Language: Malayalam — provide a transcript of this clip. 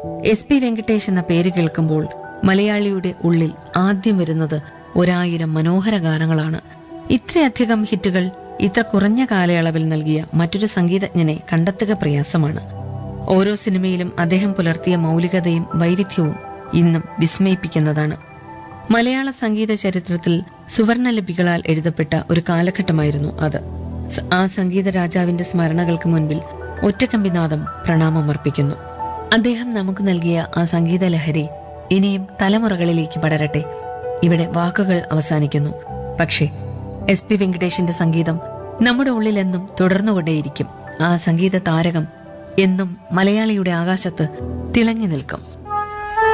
എസ് പി വെങ്കടേഷ് എന്ന പേര് കേൾക്കുമ്പോൾ മലയാളിയുടെ ഉള്ളിൽ ആദ്യം വരുന്നത് ഒരായിരം മനോഹര ഗാനങ്ങളാണ് ഇത്രയധികം ഹിറ്റുകൾ ഇത്ര കുറഞ്ഞ കാലയളവിൽ നൽകിയ മറ്റൊരു സംഗീതജ്ഞനെ കണ്ടെത്തുക പ്രയാസമാണ് ഓരോ സിനിമയിലും അദ്ദേഹം പുലർത്തിയ മൗലികതയും വൈവിധ്യവും ഇന്നും വിസ്മയിപ്പിക്കുന്നതാണ് മലയാള സംഗീത ചരിത്രത്തിൽ സുവർണ ലിപികളാൽ എഴുതപ്പെട്ട ഒരു കാലഘട്ടമായിരുന്നു അത് സ- ആ സംഗീത രാജാവിന്റെ സ്മരണകൾക്ക് മുൻപിൽ ഒറ്റക്കമ്പിനാദം പ്രണാമമർപ്പിക്കുന്നു അദ്ദേഹം നമുക്ക് നൽകിയ ആ സംഗീത ലഹരി ഇനിയും തലമുറകളിലേക്ക് പടരട്ടെ ഇവിടെ വാക്കുകൾ അവസാനിക്കുന്നു പക്ഷേ എസ് പി വെങ്കടേഷിന്റെ സംഗീതം നമ്മുടെ ഉള്ളിലെന്നും തുടർന്നുകൊണ്ടേയിരിക്കും ആ സംഗീത താരകം എന്നും മലയാളിയുടെ ആകാശത്ത് തിളങ്ങി നിൽക്കും